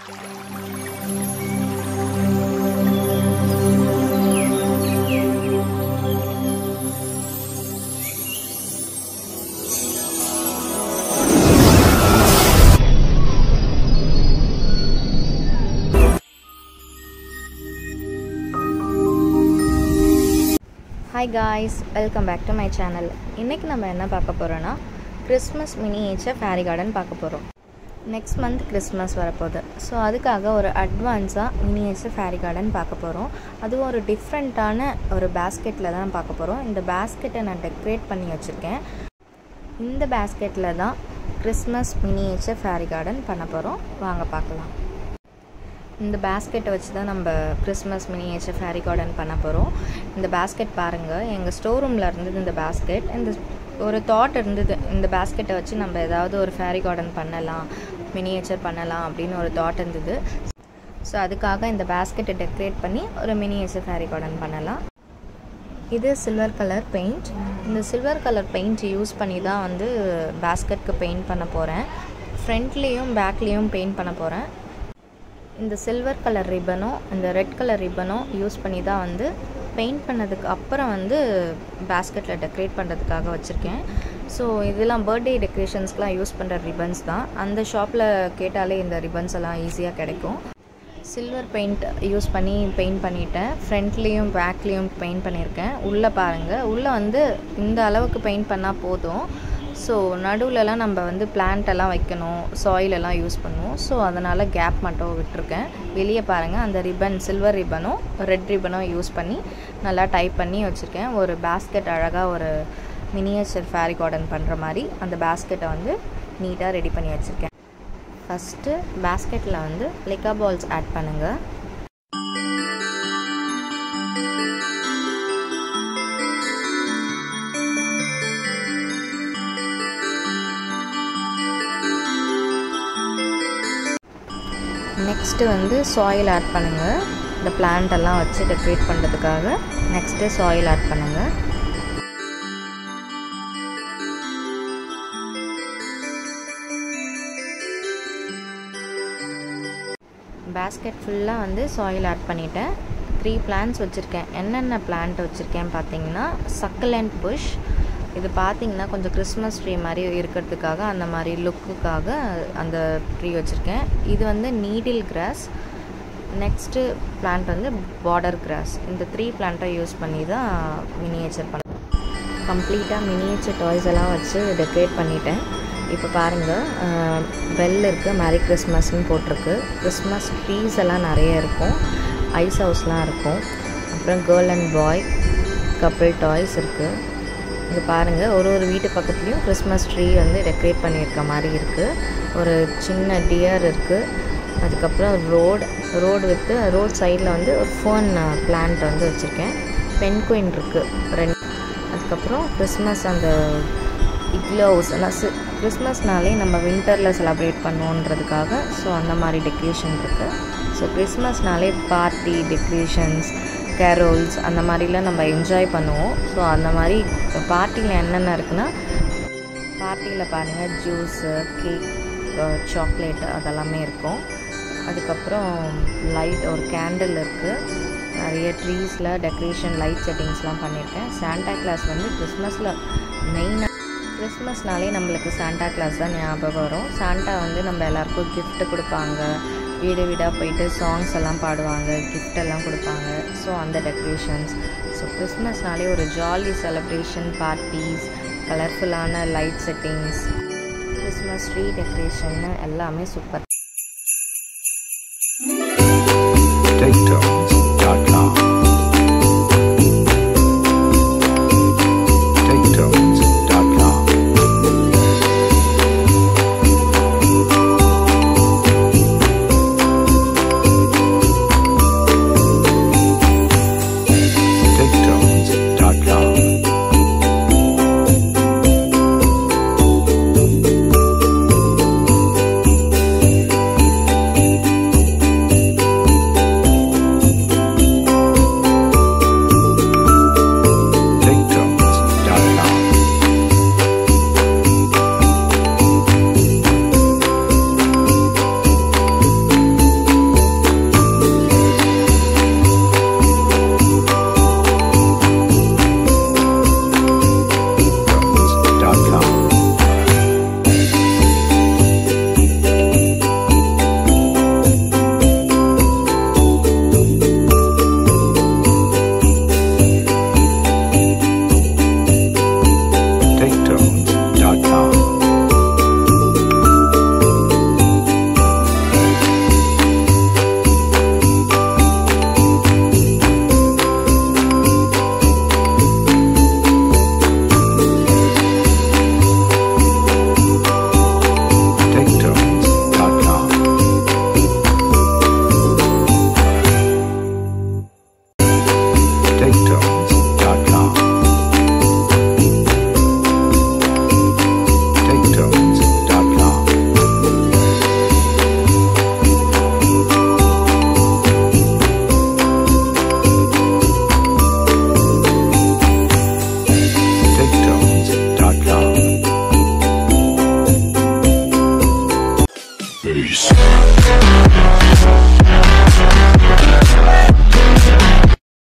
Hi guys welcome back to my channel இன்றைக்கி நம்ம என்ன பார்க்க போகிறோன்னா கிறிஸ்மஸ் மினியேச்சர் ஃபேரி கார்டன் பார்க்க போகிறோம் நெக்ஸ்ட் மந்த் கிறிஸ்மஸ் வரப்போகுது ஸோ அதுக்காக ஒரு அட்வான்ஸாக மினியேச்சர் ஃபேரி கார்டன் பார்க்க போகிறோம் அதுவும் ஒரு டிஃப்ரெண்ட்டான ஒரு பேஸ்கெட்டில் தான் பார்க்க போகிறோம் இந்த பேஸ்கெட்டை நான் டெக்கரேட் பண்ணி வச்சுருக்கேன் இந்த பேஸ்கெட்டில் தான் கிறிஸ்மஸ் மினியேச்சர் ஃபேரி கார்டன் பண்ண போகிறோம் வாங்க பார்க்கலாம் இந்த பேஸ்கெட்டை வச்சு தான் நம்ம கிறிஸ்மஸ் மினியேச்சர் ஃபேரி கார்டன் பண்ண போகிறோம் இந்த பேஸ்கெட் பாருங்கள் எங்கள் ஸ்டோர் ரூமில் இருந்தது இந்த பேஸ்கெட் இந்த ஒரு தாட் இருந்தது இந்த பேஸ்கெட்டை வச்சு நம்ம ஏதாவது ஒரு ஃபேரி கார்டன் பண்ணலாம் மினியேச்சர் பண்ணலாம் அப்படின்னு ஒரு தாட் இருந்தது ஸோ அதுக்காக இந்த பேஸ்கெட்டை டெக்கரேட் பண்ணி ஒரு மினியேச்சர் ஃபேரி கார்டன் பண்ணலாம் இது சில்வர் கலர் பெயிண்ட் இந்த சில்வர் கலர் பெயிண்ட் யூஸ் பண்ணி தான் வந்து பேஸ்கெட்க்கு பெயிண்ட் பண்ண போகிறேன் ஃப்ரண்ட்லேயும் பேக்லேயும் பெயிண்ட் பண்ண போகிறேன் இந்த சில்வர் கலர் ரிப்பனும் இந்த ரெட் கலர் ரிப்பனும் யூஸ் பண்ணி தான் வந்து பெயிண்ட் பண்ணதுக்கு அப்புறம் வந்து பேஸ்கெட்டில் டெக்கரேட் பண்ணுறதுக்காக வச்சுருக்கேன் ஸோ இதெல்லாம் பர்த்டே டெக்கரேஷன்ஸ்க்கெலாம் யூஸ் பண்ணுற ரிப்பன்ஸ் தான் அந்த ஷாப்பில் கேட்டாலே இந்த ரிப்பன்ஸ் எல்லாம் ஈஸியாக கிடைக்கும் சில்வர் பெயிண்ட் யூஸ் பண்ணி பெயிண்ட் பண்ணிட்டேன் ஃப்ரண்ட்லேயும் பேக்லேயும் பெயிண்ட் பண்ணியிருக்கேன் உள்ளே பாருங்கள் உள்ளே வந்து இந்த அளவுக்கு பெயிண்ட் பண்ணால் போதும் ஸோ நடுவுலலாம் நம்ம வந்து பிளான்ட் எல்லாம் வைக்கணும் சாயில் எல்லாம் யூஸ் பண்ணுவோம் ஸோ அதனால் கேப் மட்டும் விட்டுருக்கேன் வெளியே பாருங்கள் அந்த ரிப்பன் சில்வர் ரிப்பனும் ரெட் ரிப்பனும் யூஸ் பண்ணி நல்லா டைப் பண்ணி வச்சுருக்கேன் ஒரு பேஸ்கெட் அழகாக ஒரு மினியேச்சர் ஃபேரி கார்டன் பண்ணுற மாதிரி அந்த பேஸ்கெட்டை வந்து நீட்டாக ரெடி பண்ணி வச்சுருக்கேன் ஃபஸ்ட்டு பேஸ்கெட்டில் வந்து லிக்கா பால்ஸ் ஆட் பண்ணுங்கள் நெக்ஸ்ட்டு வந்து சாயில் ஆட் பண்ணுங்கள் இந்த பிளான்ட் எல்லாம் வச்சு டெக்கரேட் பண்ணுறதுக்காக நெக்ஸ்ட்டு சாயில் ஆட் பண்ணுங்கள் பேஸ்கெட் ஃபுல்லாக வந்து சாயில் ஆட் பண்ணிட்டேன் த்ரீ பிளான்ட்ஸ் வச்சுருக்கேன் என்னென்ன பிளான்ட் வச்சுருக்கேன் பார்த்தீங்கன்னா சக்கலண்ட் புஷ் இது பார்த்தீங்கன்னா கொஞ்சம் கிறிஸ்மஸ் ட்ரீ மாதிரி இருக்கிறதுக்காக அந்த மாதிரி லுக்குக்காக அந்த ட்ரீ வச்சுருக்கேன் இது வந்து நீடில் கிராஸ் நெக்ஸ்ட்டு பிளான்ட் வந்து பார்டர் கிராஸ் இந்த த்ரீ பிளான்ட்டை யூஸ் பண்ணி தான் மினியேச்சர் பண்ண கம்ப்ளீட்டாக மினியேச்சர் டாய்ஸ் எல்லாம் வச்சு டெக்கரேட் பண்ணிட்டேன் இப்போ பாருங்கள் பெல் இருக்குது மேரி கிறிஸ்மஸ்னு போட்டிருக்கு கிறிஸ்மஸ் ட்ரீஸ் எல்லாம் நிறைய இருக்கும் ஐஸ் ஹவுஸ்லாம் இருக்கும் அப்புறம் girl and boy couple toys இருக்குது இங்கே பாருங்கள் ஒரு ஒரு வீட்டு பக்கத்துலேயும் கிறிஸ்மஸ் ட்ரீ வந்து டெக்கரேட் பண்ணியிருக்க மாதிரி இருக்குது ஒரு சின்ன டியர் இருக்குது அதுக்கப்புறம் ரோடு ரோடு வித்து ரோட் சைடில் வந்து ஒரு ஃபோன் பிளான்ட் வந்து வச்சுருக்கேன் பென் குயின் இருக்குது ரெண்டு அதுக்கப்புறம் கிறிஸ்மஸ் அந்த இக்லோஸ் எல்லாம் கிறிஸ்மஸ்னாலே நம்ம வின்டரில் செலப்ரேட் பண்ணுவோன்றதுக்காக ஸோ அந்த மாதிரி டெக்கரேஷன் இருக்குது ஸோ கிறிஸ்மஸ்னாலே பார்ட்டி டெக்கரேஷன்ஸ் கேரோல்ஸ் அந்த மாதிரிலாம் நம்ம என்ஜாய் பண்ணுவோம் ஸோ அந்த மாதிரி பார்ட்டியில் என்னென்ன இருக்குன்னா பார்ட்டியில் பாருங்கள் ஜூஸு கேக் சாக்லேட் அதெல்லாமே இருக்கும் அதுக்கப்புறம் லைட் ஒரு கேண்டில் இருக்குது நிறைய ட்ரீஸில் டெக்கரேஷன் லைட் செட்டிங்ஸ்லாம் பண்ணியிருக்கேன் சாண்டா கிளாஸ் வந்து கிறிஸ்மஸில் மெயினாக கிறிஸ்மஸ்னாலே நம்மளுக்கு சாண்டா கிளாஸ் தான் ஞாபகம் வரும் சாண்டா வந்து நம்ம எல்லாருக்கும் கிஃப்ட்டு கொடுப்பாங்க வீடு வீடாக போயிட்டு சாங்ஸ் எல்லாம் பாடுவாங்க கிஃப்ட் எல்லாம் கொடுப்பாங்க ஸோ அந்த டெக்கரேஷன்ஸ் ஸோ கிறிஸ்மஸ்னாலே ஒரு ஜாலி செலப்ரேஷன் பார்ட்டிஸ் கலர்ஃபுல்லான light settings Christmas tree decoration எல்லாமே super TakeTones.com. TakeTones.com. TakeTones.com. Peace.